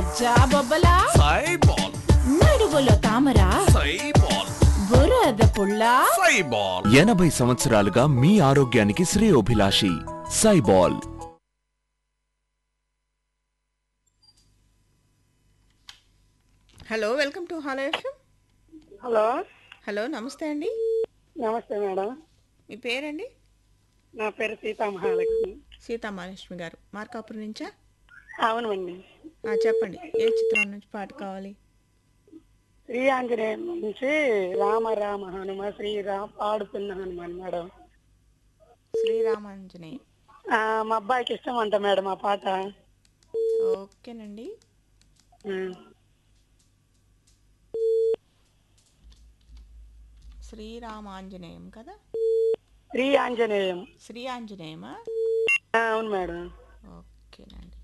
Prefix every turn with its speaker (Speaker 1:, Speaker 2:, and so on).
Speaker 1: జాబొబ్బలా
Speaker 2: సైబాల్
Speaker 1: నడువులో తామర
Speaker 2: సైబాల్
Speaker 1: బురద పుల్ల
Speaker 2: సైబాల్
Speaker 3: ఎనభై సంవత్సరాలుగా మీ ఆరోగ్యానికి శ్రేయోభిలాషి Saibal
Speaker 4: hello welcome to hello FM
Speaker 5: hello
Speaker 4: hello నమస్తే అండి
Speaker 5: నమస్తే మేడం
Speaker 4: మీ పేరండి
Speaker 5: నా పేరు సీతామహాలక్ష్మి
Speaker 4: సీతామహాలక్ష్మి గారు మార్కాపురం నుంచా
Speaker 5: అవునండి
Speaker 4: ఆ, చెప్పండి ఏ చిత్రం నుంచి పాట కావాలి
Speaker 5: శ్రీ ఆంజనేయం నుంచి రామ రామ హనుమ శ్రీరామ్ పాడుతున్న హనుమాన్ మేడం
Speaker 4: శ్రీరామాంజనేయ
Speaker 5: ఆ, మా అబ్బాయికి ఇష్టం అంట మేడం ఆ పాట
Speaker 4: ఓకేనండి
Speaker 5: ఉమ్.
Speaker 4: శ్రీరామాంజనేయం కదా
Speaker 5: శ్రీ ఆంజనేయం
Speaker 4: శ్రీ ఆంజనేయమా
Speaker 5: ఆ, అవును మేడం
Speaker 4: ఓకేనండి